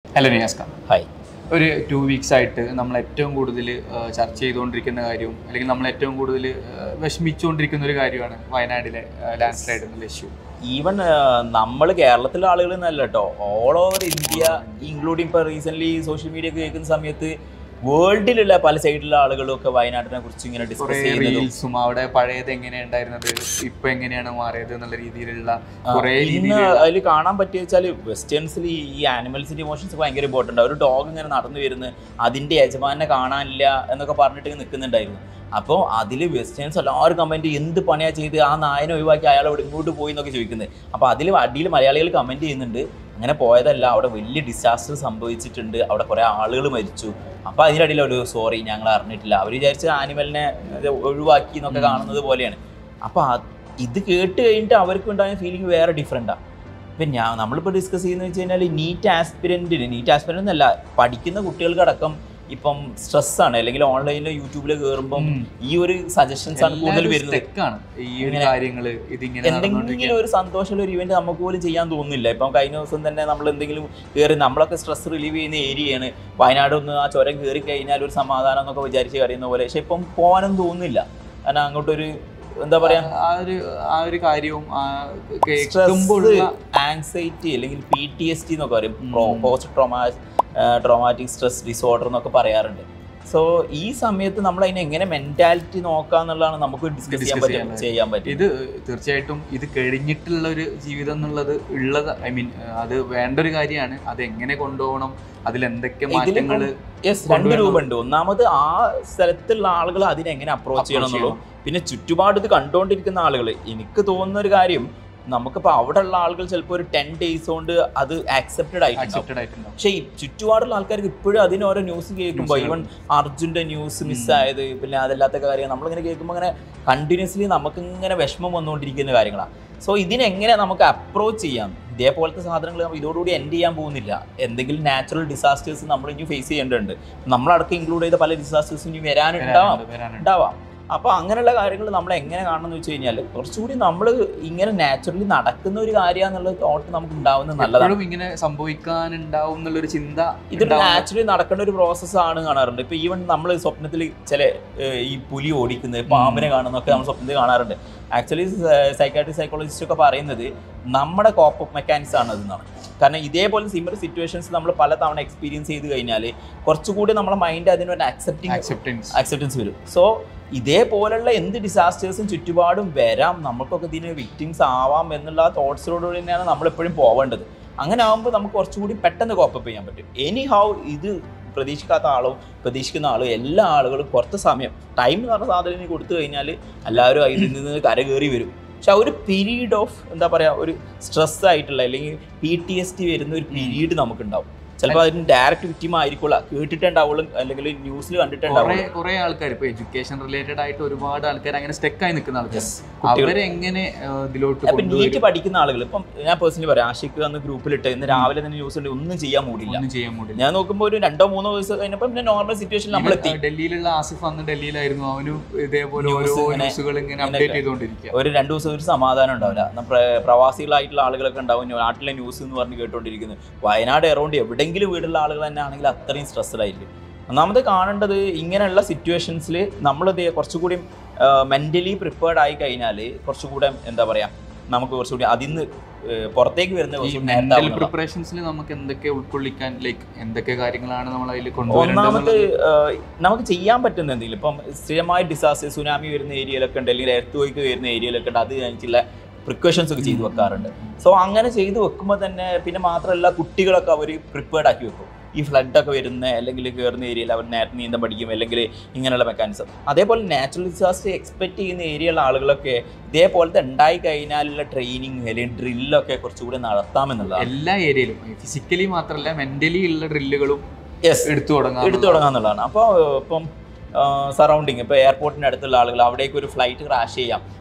Hello നിയാസ്ക hi ഒരു two weeks ആയിട്ട് നമ്മൾ ഏറ്റവും കൂടുതൽ ചർച്ച ചെയ്തുകൊണ്ടിരിക്കുന്ന കാര്യവും അല്ലെങ്കിൽ നമ്മൾ ഏറ്റവും കൂടുതൽ വിഷമിച്ചുകൊണ്ടിരിക്കുന്ന ഒരു കാര്യമാണ് വയനാട്ടിലെ ലാൻഡ് സ്ലൈഡ് എന്നുള്ള ഇഷ്യൂ ഈവൻ നമ്മൾ കേരളത്തിലെ ആളുകൾ എന്നല്ല കേട്ടോ ഓൾ ഓവർ ഇന്ത്യ ഇൻക്ലൂഡിങ് ഇപ്പോൾ റീസെന്റ് സോഷ്യൽ മീഡിയ ഒക്കെ കേൾക്കുന്ന സമയത്ത് വേൾഡിലുള്ള പല സൈഡിലുള്ള ആളുകളും ഒക്കെ വയനാട്ടിനെ കുറിച്ച് ഇങ്ങനെ കുറെ ഡിസ്കസ് ചെയ്യുന്നതും റീൽസും അവിടെ പഴയത് എങ്ങനെയാണ് ഉണ്ടായിരുന്നത് ഇപ്പൊ എങ്ങനെയാണ് മാറിയത് എന്നുള്ള രീതിയിലുള്ള കുറെ ഇന്ന് രീതിയിൽ അതിൽ കാണാൻ പറ്റിയ വെച്ചാൽ വെസ്റ്റേൺസിൽ ഈ ആനിമൽസിന്റെ ഇമോഷൻസ് ഭയങ്കര ഇമ്പോർട്ടൻ്റ് ഒരു ഡോഗ് ഇങ്ങനെ നടന്നു വരുന്നു അതിന്റെ യജമാനെ കാണാനില്ല എന്നൊക്കെ പറഞ്ഞിട്ട് നിൽക്കുന്നുണ്ടായിരുന്നു അപ്പോൾ അതിൽ വെസ്റ്റേൺസ് എല്ലാവരും കമന്റ് എന്ത് പണിയാ ചെയ്ത് ആ നായനെ ഒഴിവാക്കി അയാൾ ഇവിടെ ഇങ്ങോട്ട് പോയി എന്നൊക്കെ ചോദിക്കുന്നത് അപ്പോൾ അതിൽ അടിയിൽ മലയാളികൾ കമന്റ് ചെയ്യുന്നുണ്ട് അങ്ങനെ പോയതല്ല അവിടെ വലിയ ഡിസാസ്റ്റർ സംഭവിച്ചിട്ടുണ്ട് അവിടെ കുറേ ആളുകൾ മരിച്ചു അപ്പോൾ അതിനിടയിൽ ഒരു സോറി ഞങ്ങൾ അറിഞ്ഞിട്ടില്ല അവർ വിചാരിച്ച ആനിമലിനെ ഇത് ഒഴിവാക്കി എന്നൊക്കെ കാണുന്നത് പോലെയാണ് അപ്പോൾ ഇത് കേട്ട് കഴിഞ്ഞിട്ട് അവർക്ക് ഉണ്ടായ ഫീലിംഗ് വേറെ ഡിഫറെൻറ്റാണ് ഇപ്പം ഞാൻ നമ്മളിപ്പോൾ ഡിസ്കസ് ചെയ്യുന്നത് വെച്ച് കഴിഞ്ഞാൽ നീറ്റ് ആസ്പിരൻറ്റിന് നീറ്റ് ആസ്പിരൻ്റ് എന്നല്ല പഠിക്കുന്ന കുട്ടികൾക്കടക്കം ഇപ്പം സ്ട്രെസ്സാണ് അല്ലെങ്കിൽ ഓൺലൈനിൽ യൂട്യൂബിൽ കയറുമ്പം ഉം. ഈ ഒരു സജഷൻസ് ആണ് കൂടുതൽ വരുന്നത് സ്റ്റെക്കാണ് ഈ ഒരു ഇങ്ങനെ കാര്യങ്ങള് ഇതിങ്ങനെ എന്തെങ്കിലും ഒരു സന്തോഷമുള്ള ഒരു ഇവന്റ് നമുക്ക് പോലും ചെയ്യാൻ തോന്നുന്നില്ല ഇപ്പം കഴിഞ്ഞ ദിവസം തന്നെ നമ്മൾ എന്തെങ്കിലും കയറി നമ്മളൊക്കെ സ്ട്രെസ് റിലീവ് ചെയ്യുന്ന ഏരിയയാണ് വയനാട് ഒന്ന് ആ ചുരം കയറി കഴിഞ്ഞാൽ ഒരു സമാധാനം എന്നൊക്കെ വിചാരിച്ച് കറിയുന്ന പോലെ പക്ഷെ ഇപ്പം പോകാനും തോന്നുന്നില്ല കാരണം അങ്ങോട്ടൊരു എന്താ പറയാ ആ ഒരു ആ ഒരു കാര്യവും ആ കേൾക്കുമ്പോഴുള്ള ആൻസൈറ്റി അല്ലെങ്കിൽ പി ടി എസ് ടി എന്നൊക്കെ പറയും ഉം. Post trauma traumatic stress disorder എന്നൊക്കെ പറയാറുണ്ട് സോ ഈ സമയത്ത് നമ്മൾ അതിനെ എങ്ങനെ മെന്റാലിറ്റി നോക്കാന്നുള്ളതാണ് നമുക്ക് ഡിസ്കസ് ചെയ്യാൻ Discuss പറ്റും ചെയ്യാനുള്ളത്. ചെയ്യാൻ പറ്റും ഇത് തീർച്ചയായിട്ടും ഇത് കഴിഞ്ഞിട്ടുള്ള ഒരു ജീവിതം എന്നുള്ളത് ഉള്ളത് ഐ മീൻ അത് വേണ്ട ഒരു കാര്യമാണ് അത് എങ്ങനെ കൊണ്ടുപോകണം അതിൽ എന്തൊക്കെ മാറ്റങ്ങൾ യെസ് രണ്ട് രൂപമുണ്ട് ഒന്നാമത് ആ സ്ഥലത്തുള്ള ആളുകൾ അതിനെ എങ്ങനെ അപ്രോച്ച് ചെയ്യണം എന്നുള്ളൂ പിന്നെ ചുറ്റുപാട് ഇത് കണ്ടുകൊണ്ടിരിക്കുന്ന ആളുകൾ എനിക്ക് തോന്നുന്ന ഒരു കാര്യം നമുക്കിപ്പോൾ അവിടെ ഉള്ള ആളുകൾ ചിലപ്പോൾ ഒരു ടെൻ ഡേയ്സ് കൊണ്ട് അത് ആക്സെപ്റ്റഡ് ആയിട്ടുണ്ടാവും അക്സെപ്റ്റഡ് ആയിട്ടുണ്ടാവും പക്ഷേ ഈ ചുറ്റുപാടുള്ള ആൾക്കാർക്ക് ഇപ്പോഴും അതിന് ഓരോ ന്യൂസ് കേൾക്കുമ്പോൾ News ഈവൻ അർജുൻ്റെ ന്യൂസ് മിസ്സായത് പിന്നെ അതല്ലാത്ത കാര്യം നമ്മളിങ്ങനെ കേൾക്കുമ്പോൾ അങ്ങനെ കണ്ടിന്യൂസ്ലി നമുക്ക് ഇങ്ങനെ വിഷമം വന്നുകൊണ്ടിരിക്കുന്ന കാര്യങ്ങളാണ് സോ ഇതിനെങ്ങനെ നമുക്ക് അപ്രോച്ച് ചെയ്യാം ഇതേപോലത്തെ സാധനങ്ങൾ നമ്മൾ ഇതോടുകൂടി എൻഡ് ചെയ്യാൻ പോകുന്നില്ല എന്തെങ്കിലും നാച്ചുറൽ ഡിസാസ്റ്റേഴ്സ് നമ്മൾ ഇനി ഫേസ് ചെയ്യേണ്ടതുണ്ട് നമ്മളടക്കം ഇൻക്ലൂഡ് ചെയ്ത പല ഡിസാസ്റ്റേഴ്സും ഇനി വരാനുണ്ടാവാം വരാനുണ്ട്, വരാനുണ്ട്. ഉണ്ടാവാം അപ്പോൾ അങ്ങനെയുള്ള കാര്യങ്ങൾ നമ്മൾ എങ്ങനെ കാണണം എന്ന് വെച്ച് കഴിഞ്ഞാൽ കുറച്ചുകൂടി നമ്മൾ ഇങ്ങനെ നാച്ചുറലി നടക്കുന്ന ഒരു കാര്യമാണെന്നുള്ള തോട്ട് നമുക്ക് ഉണ്ടാവുന്നത് നല്ലതാണ് എപ്പോഴും ഇങ്ങനെ സംഭവിക്കാനുണ്ടാവും എന്നുള്ളൊരു ചിന്ത ഇതൊരു ഉണ്ടാവുന്ന- നാച്ചുറലി നടക്കേണ്ട ഒരു പ്രോസസ്സ് ആണ് കാണാറുണ്ട് ഇപ്പൊ ഈവൻ നമ്മൾ സ്വപ്നത്തിൽ ചില ഏഹ്, ഈ പുലി ഓടിക്കുന്നത് പാമ്പിനെ കാണുന്നതൊക്കെ നമ്മൾ സ്വപ്നത്തിൽ കാണാറുണ്ട് ആക്ച്വലി സൈക്കാട്രി സൈക്കോളജിസ്റ്റ് ഒക്കെ പറയുന്നത് നമ്മുടെ കോപ്പ് മെക്കാനിക്സ് ആണ് അതെന്നാണ് കാരണം ഇതേപോലെ സിമിലർ സിറ്റുവേഷൻസ് നമ്മൾ പല തവണ എക്സ്പീരിയൻസ് ചെയ്ത് കഴിഞ്ഞാൽ കുറച്ചുകൂടി നമ്മുടെ മൈൻഡ് അതിനൊരു അക്സെപ്റ്റിംഗ് acceptance. അക്സെപ്റ്റൻസ് വരും സോ ഇതേപോലുള്ള എന്ത് ഡിസാസ്റ്റേഴ്സും ചുറ്റുപാടും വരാം നമുക്കൊക്കെ ഇതിന് വിക്ടിംസ് ആവാം എന്നുള്ള തോട്ട്സിലോട് തന്നെയാണ് നമ്മൾ എപ്പോഴും പോവേണ്ടത് അങ്ങനെ ആകുമ്പോൾ നമുക്ക് കുറച്ചുകൂടി പെട്ടെന്ന് കോപ്പപ്പ് ചെയ്യാൻ പറ്റും എനി ഹൗ ഇത് പ്രതീക്ഷിക്കാത്ത ആളും പ്രതീക്ഷിക്കുന്ന ആളും എല്ലാ ആളുകളും കുറച്ച് സമയം ടൈം എന്ന് പറഞ്ഞ സാധനം കൊടുത്തു കഴിഞ്ഞാൽ എല്ലാവരും അതിൽ നിന്ന് കരകയറി വരും പക്ഷെ ആ ഒരു പീരീഡ് ഓഫ് എന്താ പറയുക ഒരു സ്ട്രെസ് ആയിട്ടുള്ള അല്ലെങ്കിൽ പി ടി എസ് ടി വരുന്ന ഒരു പീരീഡ് നമുക്കുണ്ടാവും ചിലപ്പോൾ അതിന് ഡയറക്റ്റ് വിക്റ്റിം ആയിരിക്കില്ല കേട്ടിട്ടുണ്ടാവുള്ളൂ അല്ലെങ്കിൽ ന്യൂസിൽ കുറെ കണ്ടിട്ടുണ്ടാവുള്ളൂ കുറെ ആൾക്കാർ ഇപ്പൊ എഡ്യൂക്കേഷൻ റിലേറ്റഡ് ആയിട്ട് ഒരുപാട് ആൾക്കാർ അങ്ങനെ സ്റ്റെക്ക് ആയി നിൽക്കുന്ന ആൾക്കാർ Yes. കുട്ടികൾ അവരെങ്ങനെ ആ, ഇതിലോട്ട് അപ്പൊ നീറ്റ് കൊണ്ടുവരും പഠിക്കുന്ന ആളുകൾ ഇപ്പം ഞാൻ പേഴ്സണലി പറയാം ആഷിക്ക് അന്ന് ഗ്രൂപ്പിലിട്ട് ഇന്ന് രാവിലെ തന്നെ ന്യൂസ് ഉണ്ട് ഒന്നും ചെയ്യാൻ മൂടില്ല ഒന്നും ചെയ്യാൻ കൂടില്ല ഞാൻ നോക്കുമ്പോൾ ഒരു രണ്ടോ മൂന്നോ ദിവസം കഴിഞ്ഞപ്പോൾ പിന്നെ നോർമൽ സിറ്റുവേഷനിൽ നമ്മൾ എത്തി ഇവൻ, ആ, ഡൽഹിയിലുള്ള ആസിഫ് അന്ന് ഡൽഹിയിലായിരുന്നു അവനും ഇതേപോലെ News ഓരോ ഇങ്ങനെ- ന്യൂസുകൾ ഇങ്ങനെ ഇങ്ങനെ അപ്ഡേറ്റ് ചെയ്തുകൊണ്ടിരിക്കുക ഒരു രണ്ടു ദിവസം ഒരു സമാധാനം ഉണ്ടാവില്ല എന്നാ പ്ര- പ്രവാസികളായിട്ടുള്ള ആളുകളൊക്കെ ഉണ്ടാവും നാട്ടിലെ ന്യൂസ് എന്ന് പറഞ്ഞ് കേട്ടോണ്ടിരിക്കുന്നത് വയനാട് എറൗണ്ട് എവിടെയെങ്കിലും വീടുള്ള ആളുകൾ തന്നെ ആണെങ്കിൽ അത്രയും സ്ട്രെസ്ഡായിരിക്കും ഒന്നാമത് കാണേണ്ടത് ഇങ്ങനെയുള്ള സിറ്റുവേഷൻസിൽ നമ്മളിത് കുറച്ചുകൂടി മെന്റലി പ്രിപ്പയർഡ് ആയി കഴിഞ്ഞാൽ കുറച്ചുകൂടെ എന്താ പറയാ നമുക്ക് കുറച്ചുകൂടി അതിന്ന് ഏഹ് പുറത്തേക്ക് വരുന്ന ഈ കുറച്ചുകൂടി നേരത്തെ മെന്റൽ ആവുന്നതാണ്. പ്രിപ്പറേഷൻസിൽ നമുക്ക് എന്തൊക്കെ ഉൾക്കൊള്ളിക്കാൻ ലൈക്ക് എന്തൊക്കെ കാര്യങ്ങളാണ് നമ്മൾ അതിൽ ഒന്നാമത് കൊണ്ടുവരേണ്ടത് ഏഹ്, നമുക്ക് ചെയ്യാൻ പറ്റുന്ന എന്തെങ്കിലും ഇപ്പം സ്ഥിരമായ ഡിസാസ്റ്റർ സുനാമി വരുന്ന ഏരിയയിലൊക്കെ ഉണ്ട് അല്ലെങ്കിൽ എർത്ത് വോയ്ക്ക് വരുന്ന ഏരിയയിലൊക്കെ ഉണ്ട് അത് കഴിഞ്ഞിട്ടുള്ള പ്രിക്കോഷൻസ് ഒക്കെ ചെയ്തു വെക്കാറുണ്ട് സോ അങ്ങനെ ചെയ്തു വെക്കുമ്പോൾ തന്നെ പിന്നെ മാത്രമല്ല കുട്ടികളൊക്കെ അവർ പ്രിപ്പയർഡ് ആക്കി വെക്കും ഈ ഫ്ലഡ് ഒക്കെ വരുന്ന അല്ലെങ്കിൽ കയറുന്ന ഏരിയയിൽ അവർ നേരത്തെ നീന്തം പഠിക്കും അല്ലെങ്കിൽ ഇങ്ങനെയുള്ള മെക്കാനിസം അതേപോലെ നാച്ചുറൽ ഡിസാസ്റ്റർ എക്സ്പെക്ട് ചെയ്യുന്ന ഏരിയയിലുള്ള ആളുകളൊക്കെ ഇതേപോലത്തെ ഉണ്ടായി കഴിഞ്ഞാലുള്ള ട്രെയിനിങ് അല്ലെങ്കിൽ ഡ്രില്ലൊക്കെ കുറച്ചുകൂടി നടത്താമെന്നുള്ളതാണ് എല്ലാ ഏരിയയിലും ഫിസിക്കലി മാത്രമല്ല മെന്റലി ഉള്ള ഡ്രില്ലുകളും യെസ് എടുത്തു തുടങ്ങാം എടുത്തു തുടങ്ങാന്നുള്ളതാണ് അപ്പോൾ ഇപ്പം സറൗണ്ടിങ് ഇപ്പോൾ എയർപോർട്ടിൻ്റെ അടുത്തുള്ള ആളുകൾ അവിടേക്ക് ഒരു ഫ്ലൈറ്റ് ക്രാഷ് ചെയ്യാം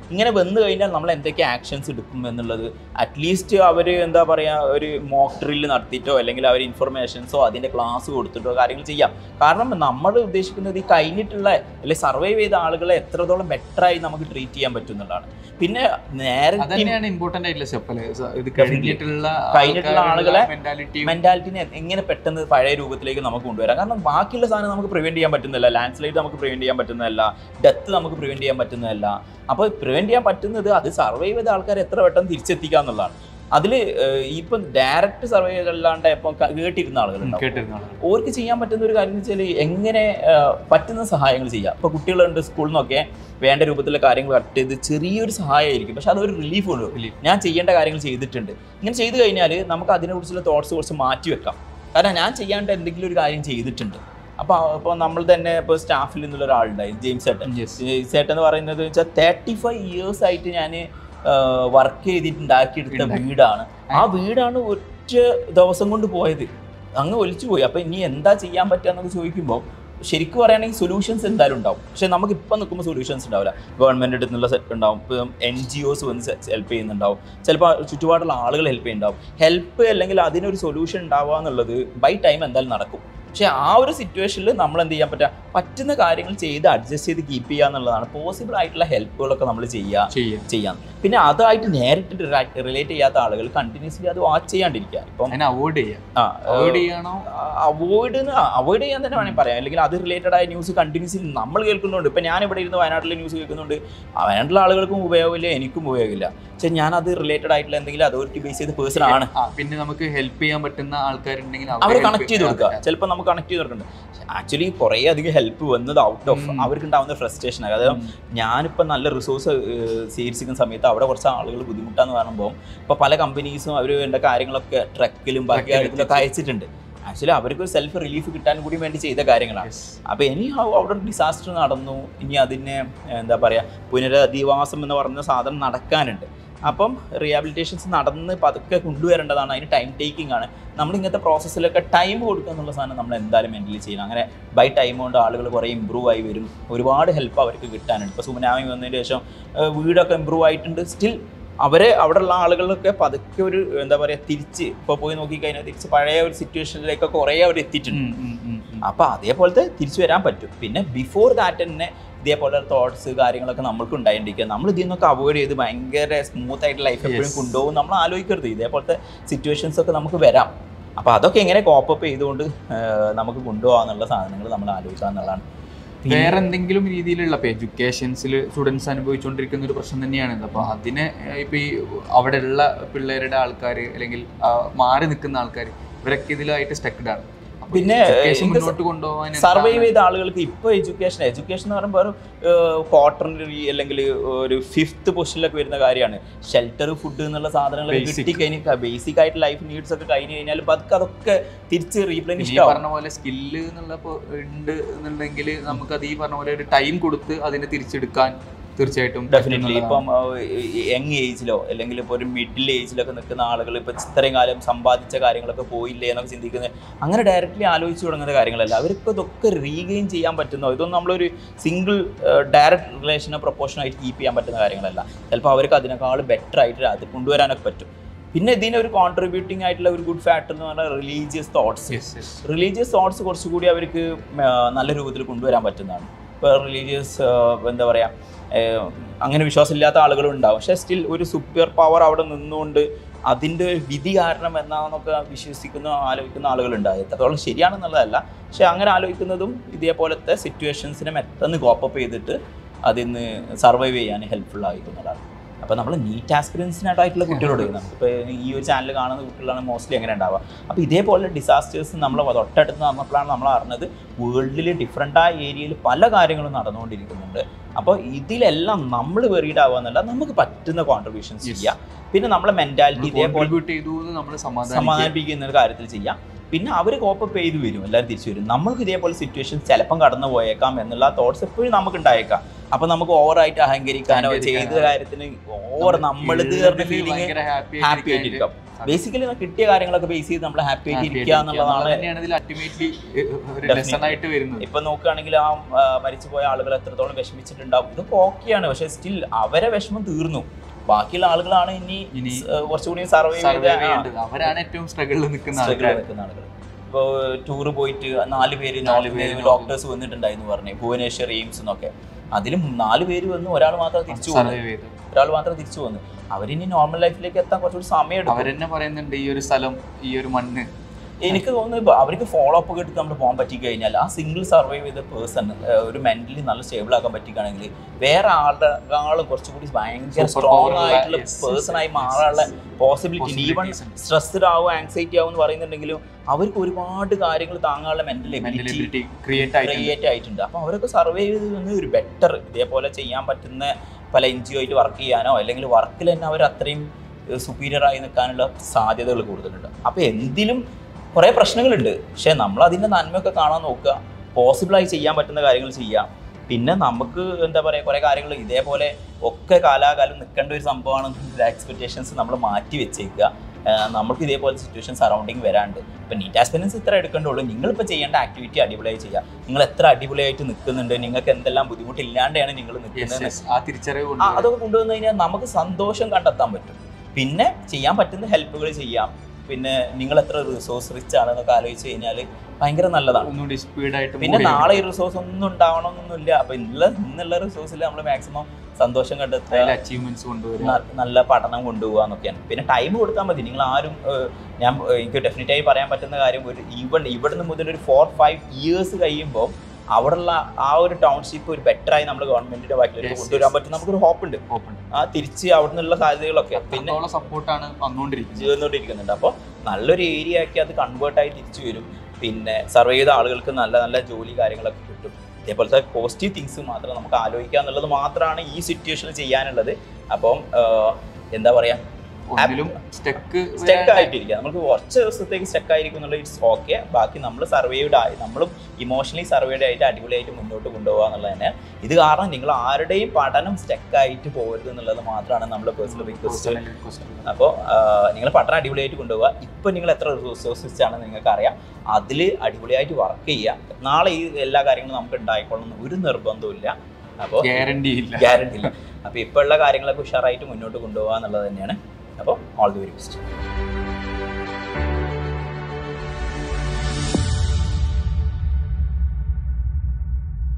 ഇങ്ങനെ വന്നു കഴിഞ്ഞാൽ നമ്മൾ എന്തൊക്കെ ആക്ഷൻസ് എടുക്കും എന്നുള്ളത് അറ്റ്ലീസ്റ്റ് അവർ എന്താ പറയുക ഒരു മോക്ക് ഡ്രില്ല് നടത്തിയിട്ടോ അല്ലെങ്കിൽ അവർ ഇൻഫർമേഷൻസോ അതിൻ്റെ ക്ലാസ് കൊടുത്തിട്ടോ കാര്യങ്ങൾ ചെയ്യാം കാരണം നമ്മൾ ഉദ്ദേശിക്കുന്നത് ഈ കഴിഞ്ഞിട്ടുള്ള അല്ലെങ്കിൽ സർവൈവ് ചെയ്ത ആളുകളെ എത്രത്തോളം ബെറ്ററായി നമുക്ക് ട്രീറ്റ് ചെയ്യാൻ പറ്റും എന്നുള്ളതാണ് പിന്നെ നേരെ അതന്നെയാണ് ഇമ്പോർട്ടന്റ് ആയിട്ടുള്ള സ്റ്റെപ്പ് അല്ലേ സ- ഇത് Definitely. കഴിഞ്ഞിട്ടുള്ള കഴിഞ്ഞിട്ടുള്ള ആളുകളെ മെന്റാലിറ്റി മെന്റാലിറ്റിനെ എങ്ങനെ പെട്ടെന്ന് പഴയ രൂപത്തിലേക്ക് നമുക്ക് കൊണ്ടുവരാം കാരണം ബാക്കിയുള്ള സാധനം നമുക്ക് പ്രിവെന്റ് ചെയ്യാൻ പറ്റുന്നില്ല ലാൻഡ് സ്ലൈഡ് നമുക്ക് പ്രിവെന്റ് ചെയ്യാൻ പറ്റുന്നതല്ല ഡെത്ത് നമുക്ക് പ്രിവെന്റ് ചെയ്യാൻ പറ്റുന്നതല്ല അപ്പോൾ പ്രിവെന്റ് ചെയ്യാൻ പറ്റുന്നത് അത് സർവൈവ് ചെയ്ത ആൾക്കാരെ എത്ര പെട്ടെന്ന് തിരിച്ചെത്തിക്കുക എന്നുള്ളതാണ് അതിൽ ഇപ്പം ഡയറക്റ്റ് സർവൈവ് ചെയ്തല്ലാണ്ട് ഇപ്പം ക- കേട്ടിരുന്ന ആളുകളുണ്ടാവും കേട്ടിരുന്ന ആളുകൾ ഓർക്ക് ചെയ്യാൻ പറ്റുന്ന ഒരു കാര്യം എന്ന് വെച്ചാൽ എങ്ങനെ ആ, പറ്റുന്ന സഹായങ്ങൾ ചെയ്യാം ഇപ്പോൾ കുട്ടികളുണ്ട് സ്കൂളിൽ നിന്നൊക്കെ വേണ്ട രൂപത്തിലുള്ള കാര്യങ്ങൾ കറക്റ്റ് ചെയ്ത് ചെറിയൊരു സഹായമായിരിക്കും പക്ഷെ അതൊരു റിലീഫ് ഉള്ളൂ Relief. ഞാൻ ചെയ്യേണ്ട കാര്യങ്ങൾ ചെയ്തിട്ടുണ്ട് ഇങ്ങനെ ചെയ്തു കഴിഞ്ഞാൽ നമുക്ക് അതിനെക്കുറിച്ചുള്ള തോട്ട്സ് കുറച്ച് മാറ്റി വെക്കാം കാരണം ഞാൻ ചെയ്യാണ്ട് എന്തെങ്കിലും ഒരു കാര്യം ചെയ്തിട്ടുണ്ട് അപ്പോൾ അപ്പോൾ നമ്മൾ തന്നെ ഇപ്പോൾ സ്റ്റാഫിൽ നിന്നുള്ള ഒരാളുണ്ടായി ജെയിംസ് ഏട്ടൻ Yes. ജെയിംസ് ഏട്ടൻ എന്ന് പറയുന്നത് വെച്ചാൽ തേർട്ടി ഫൈവ് ഇയേഴ്സ് ആയിട്ട് ഞാൻ വർക്ക് ചെയ്തിട്ട് ഉണ്ടാക്കിയെടുത്ത ഉണ്ടാക്കി. വീടാണ് ആ വീടാണ് ഒറ്റ ദിവസം കൊണ്ട് പോയത് അങ്ങ് ഒലിച്ചു പോയി അപ്പോൾ ഇനി എന്താ ചെയ്യാൻ പറ്റുക എന്നൊക്കെ ചോദിക്കുമ്പോൾ ശരിക്കും പറയുകയാണെങ്കിൽ സൊല്യൂഷൻസ് എന്തായാലും ഉണ്ടാവും പക്ഷെ നമുക്ക് ഇപ്പം നിൽക്കുമ്പോൾ സൊല്യൂഷൻസ് ഉണ്ടാവില്ല ഗവൺമെൻറ് അടുത്ത് നിന്നുള്ള സെറ്റ് ഉണ്ടാവും ഇപ്പം എൻ ജി ഒസ് വന്ന് ഹെൽപ്പ് ചെയ്യുന്നുണ്ടാവും ചിലപ്പോൾ ചുറ്റുപാടുള്ള ആളുകൾ ഹെൽപ്പ് ചെയ്യുന്നുണ്ടാവും ഹെൽപ്പ് അല്ലെങ്കിൽ അതിനൊരു സൊല്യൂഷൻ ഉണ്ടാവുക എന്നുള്ളത് ബൈ ടൈം എന്തായാലും നടക്കും പക്ഷെ ആ ഒരു സിറ്റുവേഷനിൽ നമ്മൾ എന്ത് ചെയ്യാൻ പറ്റുക പറ്റുന്ന കാര്യങ്ങൾ ചെയ്ത് അഡ്ജസ്റ്റ് ചെയ്ത് കീപ്പ് ചെയ്യുക എന്നുള്ളതാണ് പോസിബിൾ ആയിട്ടുള്ള ഹെൽപ്പുകളൊക്കെ നമ്മൾ ചെയ്യുക ചെയ്യാം ചെയ്യാം പിന്നെ അതായിട്ട് നേരിട്ട് റിലേറ്റ് ചെയ്യാത്ത ആളുകൾ കണ്ടിന്യൂസ്ലി അത് വാച്ച് ചെയ്യാണ്ടിരിക്കുക ഇപ്പം അതിനെ അവോയ്ഡ് ചെയ്യാം ആ അവോയ്ഡ് ചെയ്യണോ അവോയ്ഡ് അവോയ്ഡ് ചെയ്യാൻ തന്നെ വേണമെങ്കിൽ പറയാം അല്ലെങ്കിൽ അത് റിലേറ്റഡ് ആയ ന്യൂസ് കണ്ടിന്യൂസ്ലി നമ്മൾ കേൾക്കുന്നുണ്ട് ഇപ്പം ഞാൻ ഇവിടെ ഇരുന്ന് വയനാട്ടിലെ ന്യൂസ് കേൾക്കുന്നുണ്ട് ആ വയനാട്ടിലെ ആളുകൾക്കും ഉപയോഗമില്ല എനിക്കും ഉപയോഗമില്ല പക്ഷെ ഞാൻ അത് റിലേറ്റഡ് ആയിട്ടുള്ള എന്തെങ്കിലും അതോറിറ്റി ബേസ് ചെയ്ത പേഴ്സൺ ആണ് ആ, പിന്നെ നമുക്ക് ഹെൽപ്പ് ചെയ്യാൻ പറ്റുന്ന ആൾക്കാരുണ്ടെങ്കിൽ അവർ കണക്ട് ചെയ്ത് കൊടുക്കുക ചിലപ്പോൾ നമുക്ക് കണക്ട് ചെയ്ത് കൊടുക്കുന്നുണ്ട് ആക്ച്വലി കുറേ അധികം ഹെൽപ്പ് വന്നത് ഔട്ട് ഓഫ് ഉം. അവർക്ക് ഉണ്ടാവുന്ന ഫ്രസ്ട്രേഷൻ അതായത് ഞാനിപ്പോൾ നല്ല റിസോഴ്സ് സ്വീകരിച്ചിരിക്കുന്ന സമയത്ത് അവിടെ കുറച്ച് ആളുകൾ ബുദ്ധിമുട്ടാന്ന് പറയുമ്പോൾ ഇപ്പോൾ പല കമ്പനീസും അവർ വേണ്ട കാര്യങ്ങളൊക്കെ ട്രക്കിലും ബാക്കി ട്രക്കിൽ കാര്യത്തിലൊക്കെ അയച്ചിട്ടുണ്ട് ആക്ച്വലി അവർക്ക് ഒരു സെൽഫ് റിലീഫ് കിട്ടാൻ കൂടി വേണ്ടി ചെയ്ത കാര്യങ്ങളാണ് അപ്പോൾ ഇനി ഹൗ അവിടെ ഒരു ഡിസാസ്റ്റർ നടന്നു ഇനി അതിനെ എന്താ പറയുക പുനരധിവാസം എന്ന് പറയുന്ന സാധനം നടക്കാനുണ്ട് അപ്പം റീഹാബിലിറ്റേഷൻസ് നടന്ന് പതുക്കെ കൊണ്ടുവരേണ്ടതാണ് അതിന് ടൈം ടേക്കിംഗ് ആണ് നമ്മൾ ഇങ്ങനത്തെ പ്രോസസ്സിലൊക്കെ ടൈം കൊടുക്കുക എന്നുള്ള സാധനം നമ്മൾ എന്തായാലും മെൻ്റലി ചെയ്യണം അങ്ങനെ ബൈ ടൈം കൊണ്ട് ആളുകൾ കുറേ ഇമ്പ്രൂവ് ആയി വരും ഒരുപാട് ഹെൽപ്പ് അവർക്ക് കിട്ടാനുണ്ട് ഇപ്പോൾ സുമനാമി വന്നതിന് ശേഷം ഏഹ് വീടൊക്കെ ഇമ്പ്രൂവ് ആയിട്ടുണ്ട് സ്റ്റിൽ അവരെ അവിടെയുള്ള ആളുകളൊക്കെ പതുക്കെ ഒരു എന്താ പറയുക തിരിച്ച് ഇപ്പോൾ പോയി നോക്കിക്കഴിഞ്ഞാൽ തിരിച്ച് പഴയ ഒരു സിറ്റുവേഷനിലേക്കൊക്കെ കുറേ അവർ എത്തിയിട്ടുണ്ട് അപ്പോൾ അതേപോലത്തെ തിരിച്ചു വരാൻ പറ്റും പിന്നെ ബിഫോർ ദാറ്റ് തന്നെ ഇതേപോലെ തോട്ട്സ് കാര്യങ്ങളൊക്കെ നമ്മൾക്ക് ഉണ്ടായിരിക്കുക നമ്മൾ ഇതിൽ നിന്നൊക്കെ അവോയ്ഡ് ചെയ്ത് ഭയങ്കര സ്മൂത്ത് ആയിട്ട് ലൈഫ് എപ്പോഴും Yes. കൊണ്ടുപോകും നമ്മൾ ആലോചിക്കരുത് ഇതേപോലത്തെ സിറ്റുവേഷൻസ് ഒക്കെ നമുക്ക് വരാം അപ്പോൾ അതൊക്കെ എങ്ങനെ കോപ്പപ്പ് ചെയ്തുകൊണ്ട് ആ, നമുക്ക് കൊണ്ടുപോകാന്നുള്ള സാധനങ്ങൾ നമ്മൾ ആലോചിക്കുക എന്നുള്ളതാണ് പിന്നെ- വേറെ എന്തെങ്കിലും രീതിയിലുള്ള ഇപ്പൊ എഡ്യൂക്കേഷൻസിൽ സ്റ്റുഡൻസ് അനുഭവിച്ചുകൊണ്ടിരിക്കുന്ന ഒരു പ്രശ്നം തന്നെയാണ് ഇത് അപ്പൊ അതിനെ ഏഹ്, ഇപ്പൊ ഈ അവിടെയുള്ള പിള്ളേരുടെ ആൾക്കാർ അല്ലെങ്കിൽ ആ, മാറി നിൽക്കുന്ന ആൾക്കാർ ഇവരൊക്കെ ഇതിലായിട്ട് സ്റ്റക്ഡ് ആണ് അപ്പൊ പിന്നെ, education ഇത് മുന്നോട്ട് കൊണ്ടുപോകാൻ സർവൈവ് എന്താണ് ചെയ്ത ആളുകൾക്ക് ഇപ്പോൾ എഡ്യൂക്കേഷൻ എഡ്യൂക്കേഷൻ എന്ന് പറയുമ്പോൾ ഒരു ക്വാർട്ടറിൽ അല്ലെങ്കിൽ ഒരു ഫിഫ്ത്ത് പൊസിഷനിലൊക്കെ വരുന്ന കാര്യമാണ് ഷെൽട്ടർ ഫുഡ് എന്നുള്ള സാധനങ്ങൾ Basic. കിട്ടിക്കഴിഞ്ഞാൽ ബേസിക് ആയിട്ട് ലൈഫ് നീഡ്സ് ഒക്കെ കഴിഞ്ഞ് കഴിഞ്ഞാൽ പതുക്കെ അതൊക്കെ തിരിച്ച് പിന്നെ ഈ റീപ്ലേനിഷ് പറഞ്ഞ പോലെ സ്കില്ല് എന്നുള്ള ഇപ്പൊ ഉണ്ട് എന്നുണ്ടെങ്കിൽ നമുക്ക് അത് ഈ പറഞ്ഞ പോലെ ഒരു ടൈം കൊടുത്ത് അതിനെ തിരിച്ചെടുക്കാൻ തീർച്ചയായിട്ടും ഡെഫിനറ്റ്ലി പറ്റുന്നുള്ളതാണ്. ഇപ്പം യങ് ഏജിലോ അല്ലെങ്കിൽ ഇപ്പോൾ ഒരു മിഡിൽ ഏജിലൊക്കെ നിൽക്കുന്ന ആളുകൾ ഇപ്പം ഇത്രയും കാലം സമ്പാദിച്ച കാര്യങ്ങളൊക്കെ പോയില്ലേ എന്നൊക്കെ ചിന്തിക്കുന്നത് അങ്ങനെ ഡയറക്റ്റ്ലി ആലോചിച്ച് തുടങ്ങുന്ന കാര്യങ്ങളല്ല അവർക്ക് ഇതൊക്കെ റീഗെയിൻ ചെയ്യാൻ പറ്റുന്നോ ഇതൊന്നും നമ്മളൊരു സിംഗിൾ ഡയറക്റ്റ് റിലേഷനോ പ്രൊപ്പോർഷനോ ആയിട്ട് കീപ്പ് ചെയ്യാൻ പറ്റുന്ന കാര്യങ്ങളല്ല ചിലപ്പോൾ അവർക്ക് അതിനേക്കാൾ ബെറ്റർ ആയിട്ട് അത് കൊണ്ടുവരാനൊക്കെ പറ്റും പിന്നെ ഇതിനൊരു കോൺട്രിബ്യൂട്ടിംഗ് ആയിട്ടുള്ള ഒരു ഗുഡ് ഫാക്ടർ എന്ന് പറഞ്ഞാൽ religious thoughts Yes, yes. Religious thoughts കുറച്ചുകൂടി അവർക്ക് ആ, നല്ല രൂപത്തിൽ കൊണ്ടുവരാൻ പറ്റുന്നതാണ് ഇപ്പോൾ റിലീജിയസ് എന്താ പറയുക അങ്ങനെ വിശ്വാസമില്ലാത്ത ആളുകളും ഉണ്ടാവും പക്ഷേ സ്റ്റിൽ ഒരു സൂപ്പർ പവർ അവിടെ നിന്നുകൊണ്ട് അതിൻ്റെ ഒരു വിധി കാരണം എന്നാന്നൊക്കെ വിശ്വസിക്കുന്ന ആലോചിക്കുന്ന ആളുകളുണ്ട് അത് എത്രത്തോളം ശരിയാണെന്നുള്ളതല്ല പക്ഷേ അങ്ങനെ ആലോചിക്കുന്നതും ഇതേപോലത്തെ സിറ്റുവേഷൻസിനെ മെത്തന്ന് കോപ്പപ്പ് ചെയ്തിട്ട് അതിൽ നിന്ന് സർവൈവ് ചെയ്യാൻ ഹെൽപ്ഫുൾ ആയിരിക്കുന്നതാണ് അപ്പോൾ നമ്മൾ നീറ്റ് ആസ്പിറൻസിനായിട്ടായിട്ടുള്ള കുട്ടികളോട് നമുക്കിപ്പോൾ ഈ ഒരു ചാനൽ കാണുന്ന കുട്ടികളാണ് മോസ്റ്റ്ലി അങ്ങനെ ഉണ്ടാവുക അപ്പോൾ ഇതേപോലെ ഡിസാസ്റ്റേഴ്സ് നമ്മൾ തൊട്ടടുത്ത് നടന്നപ്പോഴാണ് നമ്മൾ അറിഞ്ഞത് വേൾഡിൽ ഡിഫറെൻ്റായ ഏരിയയിൽ പല കാര്യങ്ങളും നടന്നുകൊണ്ടിരിക്കുന്നുണ്ട് അപ്പോൾ ഇതിലെല്ലാം നമ്മൾ വെറീഡ് ആവുക എന്നല്ല നമുക്ക് പറ്റുന്ന കോൺട്രിബ്യൂഷൻസ് Yes. ചെയ്യാം പിന്നെ നമ്മളെ മെൻറ്റാലിറ്റി നമ്മൾ ഇതേപോലെ contribute ചെയ്തു എന്ന് നമ്മൾ സമാധാനം സമാധാനിപ്പിക്കുന്ന ഒരു കാര്യത്തിൽ ചെയ്യാം പിന്നെ അവർ കോപ്പപ്പ് ചെയ്ത് വരും എല്ലാവരും തിരിച്ചു വരും നമ്മൾക്ക് ഇതേപോലെ സിറ്റുവേഷൻ ചിലപ്പം കടന്നു പോയേക്കാം എന്നുള്ള തോട്ട്സ് എപ്പോഴും നമുക്ക് ഉണ്ടായേക്കാം അപ്പൊ നമുക്ക് ഓവറായിട്ട് അഹങ്കരിക്കാനോ അഹങ്കരിക്കാനോ. ചെയ്ത കാര്യത്തിന് ഓവർ നമ്മളിത് പറഞ്ഞ ഫീലിംഗ് ഹാപ്പി ആയിട്ടിരിക്കാം ബേസിക്കലി കിട്ടിയ കാര്യങ്ങളൊക്കെ ബേസ് ചെയ്ത് നമ്മൾ ഹാപ്പി ആയിട്ട് ഇരിക്കുക എന്നുള്ളതാണ് തന്നെയാണ് ഇതിൽ അൾട്ടിമേറ്റ്ലി ഒരു Definitely. ലെസൺ ആയിട്ട് വരുന്നത് ഇപ്പൊ നോക്കുകയാണെങ്കിൽ ആ ആ, മരിച്ചുപോയ ആളുകൾ എത്രത്തോളം വിഷമിച്ചിട്ടുണ്ടാവും ഇതൊക്കെ ഓക്കെയാണ് പക്ഷെ സ്റ്റിൽ അവരെ വിഷമം തീർന്നു ബാക്കിയുള്ള ആളുകളാണ് ഇനി ഇനി സ്- കുറച്ചുകൂടി സർവൈവ് സർവൈവ് ചെയ്ത് ചെയ്യേണ്ടത് അവരാണ് ഏറ്റവും സ്ട്രഗിളിൽ നിൽക്കുന്ന സ്ട്രഗിൾ ആൾക്കാർ നിൽക്കുന്ന ആളുകൾ ഇപ്പോൾ ടൂറ് പോയിട്ട് നാല് പേര് നാല് പേര് ഡോക്ടേഴ്സ് വന്നിട്ടുണ്ടായിരുന്നു പറഞ്ഞു ഭുവനേശ്വർ എയിംസ് എന്നൊക്കെ അതിലും നാല് പേര് വന്ന് ഒരാൾ മാത്രം തിരിച്ചു വന്നു സർവൈവ് ചെയ്ത് ഒരാൾ മാത്രം തിരിച്ചു വന്നു അവരിനി നോർമൽ ലൈഫിലേക്ക് എത്താൻ കുറച്ചുകൂടി സമയം എടുക്കും അവരെന്നെ പറയുന്നുണ്ട് ഈ ഒരു സ്ഥലം ഈ ഒരു മണ്ണ് എനിക്ക് തോന്നുന്നു ഇപ്പൊ അവർക്ക് ഫോളോ അപ്പ് ഒക്കെ എടുത്ത് നമ്മൾ പോകാൻ പറ്റി കഴിഞ്ഞാൽ ആ സിംഗിൾ സർവൈവ് ചെയ്ത പേഴ്സൺ ഒരു മെന്റലി നല്ല സ്റ്റേബിൾ ആക്കാൻ പറ്റിക്കുകയാണെങ്കിൽ വേറെ ആളുടെ ആളും കുറച്ചുകൂടി ഭയങ്കര Super സ്ട്രോങ് power ഉള്ള, ആയിട്ടുള്ള yes, പേഴ്സൺ ആയി yes, yes, മാറാനുള്ള പോസിബിലിറ്റി ഈവൺ Possibilities ഉണ്ട്. സ്ട്രെസ്ഡ് ആവും ആങ്സൈറ്റി ആവും എന്ന് പറയുന്നുണ്ടെങ്കിലും അവർക്ക് ഒരുപാട് കാര്യങ്ങൾ താങ്ങാനുള്ള mental mental ability ability create ആയിട്ടുണ്ട് ക്രിയേറ്റ് ആയിട്ടുണ്ട് അപ്പോൾ അവരൊക്കെ സർവൈവ് ചെയ്ത് നിന്ന് ഒരു ബെറ്റർ ഇതേപോലെ ചെയ്യാൻ പറ്റുന്ന പല എൻ ജി ഒ ആയിട്ട് വർക്ക് ചെയ്യാനോ അല്ലെങ്കിൽ വർക്കിൽ തന്നെ അവർ അത്രയും സുപ്പീരിയർ ആയി നിൽക്കാനുള്ള സാധ്യതകൾ കൂടുതലുണ്ട് അപ്പോൾ എന്തിലും കുറേ പ്രശ്നങ്ങളുണ്ട് പക്ഷേ നമ്മൾ അതിൻ്റെ നന്മയൊക്കെ കാണാൻ നോക്കുക പോസിബിളായി ചെയ്യാൻ പറ്റുന്ന കാര്യങ്ങൾ ചെയ്യാം പിന്നെ നമുക്ക് എന്താ പറയുക കുറേ കാര്യങ്ങൾ ഇതേപോലെ ഒക്കെ കാലാകാലം നിൽക്കേണ്ട ഒരു സംഭവമാണ് എക്സ്പെക്റ്റേഷൻസ് നമ്മൾ മാറ്റി വെച്ചേക്കുക ആഹ് നമുക്ക് ഇതേപോലെ സിറ്റുവേഷൻ സറൗണ്ടിങ് വരാണ്ട് ഇപ്പം നീറ്റ് ആസ്പിരൻസ് ഇത്ര എടുക്കേണ്ടുള്ളൂ നിങ്ങളിപ്പോൾ ചെയ്യേണ്ട ആക്ടിവിറ്റി അടിപൊളിയായി ചെയ്യുക നിങ്ങൾ എത്ര അടിപൊളിയായിട്ട് നിൽക്കുന്നുണ്ട് നിങ്ങൾക്ക് എന്തെല്ലാം ബുദ്ധിമുട്ടില്ലാണ്ടാണ് നിങ്ങൾ Yes, നിൽക്കുന്നത് yes. ആ തിരിച്ചറിവ് ആ, കൊണ്ട് അതൊക്കെ കൊണ്ടുവന്നു കഴിഞ്ഞാൽ നമുക്ക് സന്തോഷം കണ്ടെത്താൻ പറ്റും പിന്നെ ചെയ്യാൻ പറ്റുന്ന ഹെൽപ്പുകൾ ചെയ്യാം പിന്നെ നിങ്ങൾ എത്ര റിസോഴ്സ് റിച്ച് ആണെന്നൊക്കെ ആലോചിച്ച് കഴിഞ്ഞാൽ ഭയങ്കര നല്ലതാണ് ഒന്നുകൂടി സ്പീഡായിട്ട് പിന്നെ നാളെ ഈ റിസോഴ്സ് ഒന്നും ഉണ്ടാവണമെന്നൊന്നുമില്ല അപ്പൊ ഇന്നുള്ള ഇന്നുള്ള റിസോഴ്സിൽ നമ്മൾ മാക്സിമം സന്തോഷം കണ്ടെത്തുക അച്ചീവ്മെന്റ്സ് കൊണ്ടുവരിക ന- നല്ല പഠനം കൊണ്ടുപോകുക എന്നൊക്കെയാണ് പിന്നെ ടൈം കൊടുത്താൽ മതി നിങ്ങൾ ആരും ഏഹ്, ഞാൻ ഏഹ്, എനിക്ക് ഡെഫിനറ്റ് ആയി പറയാൻ പറ്റുന്ന കാര്യം ഒരു ഈവൺ ഇവിടുന്ന് മുതൽ ഒരു ഫോർ ഫൈവ് ഇയേഴ്സ് കഴിയുമ്പോൾ അവിടെയുള്ള ആ ഒരു ടൗൺഷിപ്പ് ഒരു better ആയി നമ്മൾ ഗവൺമെന്റിന്റെ ബാക്കിലേക്ക് Yes, കൊണ്ടുവരാൻ yes. പറ്റും നമുക്കൊരു ഹോപ്പ് ഉണ്ട് ഓപ്പൺ ആ തിരിച്ച് അവിടെ നിന്നുള്ള സാധ്യതകളൊക്കെ പിന്നെ പിന്നെ സപ്പോർട്ടാണ് വന്നുകൊണ്ടിരിക്കുന്നത് ചെയ്തുകൊണ്ടിരിക്കുന്നുണ്ട് അപ്പോൾ നല്ലൊരു ഏരിയ ആക്കി അത് കൺവേർട്ട് ആയി തിരിച്ചു വരും പിന്നെ സർവേ ചെയ്ത ആളുകൾക്ക് നല്ല നല്ല ജോലി കാര്യങ്ങളൊക്കെ കിട്ടും ഇതേപോലത്തെ പോസിറ്റീവ് തിങ്സ് മാത്രം നമുക്ക് ആലോചിക്കുക എന്നുള്ളത് മാത്രമാണ് ഈ സിറ്റുവേഷനിൽ ചെയ്യാനുള്ളത് അപ്പം ആഹ്, എന്താ പറയാ ഒന്നിലും സ്റ്റെക്ക് സ്റ്റെക്ക് ആയിട്ടിരിക്കുക നമുക്ക് കുറച്ച് ദിവസത്തേക്ക് സ്റ്റെക്ക് ആയിരിക്കും എന്നുള്ളത് ഇറ്റ്സ് ഓക്കെ ബാക്കി നമ്മൾ സർവേഡ് ആയി നമ്മളും ഇമോഷണലി സർവേഡ് ആയിട്ട് അടിപൊളിയായിട്ട് മുന്നോട്ട് കൊണ്ടുപോകുക എന്നുള്ളത് തന്നെ ഇത് കാരണം നിങ്ങൾ ആരുടെയും പഠനം സ്റ്റെക്ക് ആയിട്ട് പോകരുത് എന്നുള്ളത് മാത്രമാണ് നമ്മുടെ പേഴ്സണൽ റിക്വസ്റ്റ് അപ്പോൾ നിങ്ങൾ പഠനം അടിപൊളിയായിട്ട് കൊണ്ടുപോകുക ഇപ്പം നിങ്ങൾ എത്ര റിസോഴ്സസ് ആണെന്ന് നിങ്ങൾക്ക് അറിയാം അതിൽ അടിപൊളിയായിട്ട് വർക്ക് ചെയ്യുക നാളെ ഈ എല്ലാ കാര്യങ്ങളും നമുക്ക് ഉണ്ടായിക്കൊള്ളണം ഒരു നിർബന്ധവും അപ്പോൾ ഗ്യാരണ്ടി ഇല്ല ഗ്യാരണ്ടി ഇല്ല അപ്പോൾ ഇപ്പോൾ ഉള്ള കാര്യങ്ങളൊക്കെ ഉഷാറായിട്ട് മുന്നോട്ട് കൊണ്ടുപോകുക എന്നുള്ളത് തന്നെയാണ് അപ്പോൾ ഓൾ ദി വെരി ബെസ്റ്റ്